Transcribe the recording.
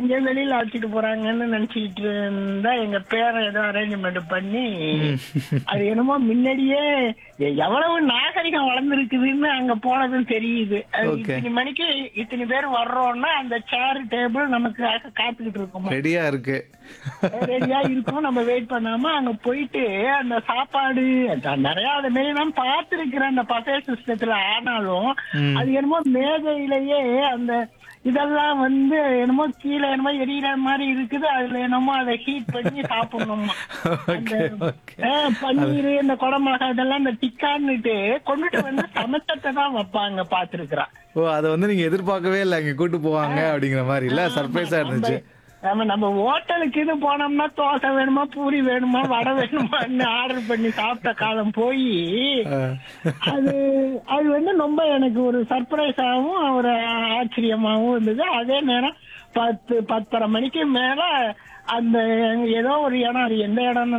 எங்கேயோ வெளியில அழைச்சிட்டு போறாங்கன்னு நினைச்சுக்கிட்டு இருந்தா எங்க பேரை ஏதோ அரேஞ்ச்மெண்ட் பண்ணி அது என்னமோ முன்னாடியே எ- எவ்வளவு நாகரிகம் வளர்ந்துருக்குதுன்னு அங்க போனதும் தெரியுது அது Okay. இத்தனை மணிக்கு இத்தனை பேர் வர்றோம்னா அந்த சேர் டேபிள் நமக்கு காத்துக்கிட்டு இருக்கோம் ரெடியா இருக்கு ரெடியா இருக்கும் நம்ம வெயிட் பண்ணாம அங்க போயிட்டு அந்த சாப்பாடு அத- நிறைய அது மாரி நான் பார்த்திருக்கிறேன் அந்த பசை சிஸ்டத்துல ஆனாலும் ம். அது என்னமோ மேதையிலேயே அந்த இதெல்லாம் வந்து என்னமோ கீழே என்னமோ எரியற மாதிரி இருக்குது அதுல என்னமோ அதை ஹீட் பண்ணி சாப்பிடணுமா ஓகே ஓகே ஆஹ் பன்னீர் இந்த குடமிளகா இதெல்லாம் இந்த டிக்கான்னுட்டு கொண்டுட்டு வந்து சமைச்சத்தை தான் வைப்பாங்க பாத்துருக்கிறேன் ஓ அதை வந்து நீங்க எதிர்பார்க்கவே இல்லை இங்க கூட்டு போவாங்க அப்படிங்கிற மாதிரி இல்ல சர்ப்ரைஸா இருந்துச்சு நம்ம நம்ம ஹோட்டலுக்கு இது போனோம்னா தோசை வேணுமா பூரி வேணுமா வடை வேணுமான்னு ஆர்டர் பண்ணி சாப்பிட்ட காலம் போய் அஹ், அது அது வந்து ரொம்ப எனக்கு ஒரு சர்ப்ரைஸாகவும் ஒரு ஆச்சரியமாகவும் இருந்தது அதே நேரம் பத்து பத்தரை மணிக்கு மேல அந்த ஏதோ ஒரு இடம் அது எந்த இடம்னு